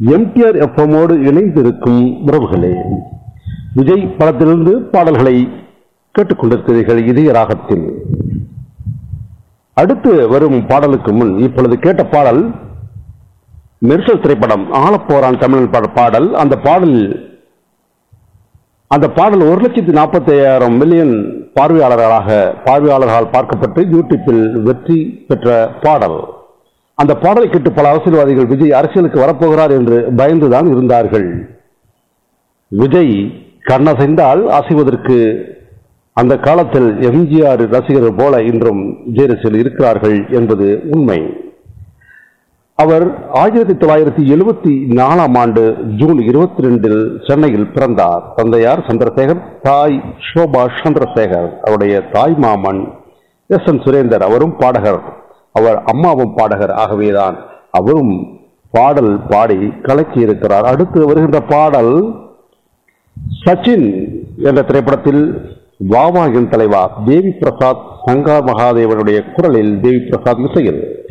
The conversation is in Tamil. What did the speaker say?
எம்டிஆர் எஃப்எம்மோடு இணைந்திருக்கும் உறவுகளே விஜய் படத்திலிருந்து பாடல்களை கேட்டுக்கொண்டிருக்கிறீர்கள் இதய ராகத்தில் அடுத்து வரும் பாடலுக்கு முன் இப்பொழுது கேட்ட பாடல் மெர்சல் திரைப்படம் ஆளப்போரான் தமிழ் பா- பாடல் அந்த பாடல் அந்த பாடல் ஒரு லட்சத்தி நாற்பத்தி ஐயாயிரம் மில்லியன் பார்வையாளர்களாக பார்வையாளர்களால் பார்க்கப்பட்டு யூடியூப்பில் வெற்றி பெற்ற பாடல் அந்த பாடலை கேட்டு பல அரசியல்வாதிகள் விஜய் அரசியலுக்கு வரப்போகிறார் என்று பயந்துதான் இருந்தார்கள் விஜய் கண்ணசைந்தால் அசைவதற்கு அந்த காலத்தில் எம்ஜிஆர் ரசிகர்கள் போல இன்றும் விஜய் ரசிகர்கள் இருக்கிறார்கள் என்பது உண்மை அவர் ஆயிரத்தி தொள்ளாயிரத்தி எழுபத்தி நாலாம் ஆண்டு ஜூன் இருபத்தி ரெண்டில் சென்னையில் பிறந்தார் தந்தையார் சந்திரசேகர் தாய் ஷோபா சந்திரசேகர் அவருடைய தாய் மாமன் எஸ் என் சுரேந்தர் அவரும் பாடகர் அவர் அம்மாவும் பாடகர் ஆகவேதான் அவரும் பாடல் பாடி கலக்கி இருக்கிறார் அடுத்து வருகின்ற பாடல் சச்சின் என்ற திரைப்படத்தில் வாவா என் தலைவா தேவி பிரசாத் சங்கர் மகாதேவனுடைய குரலில் தேவி பிரசாத் இசையில்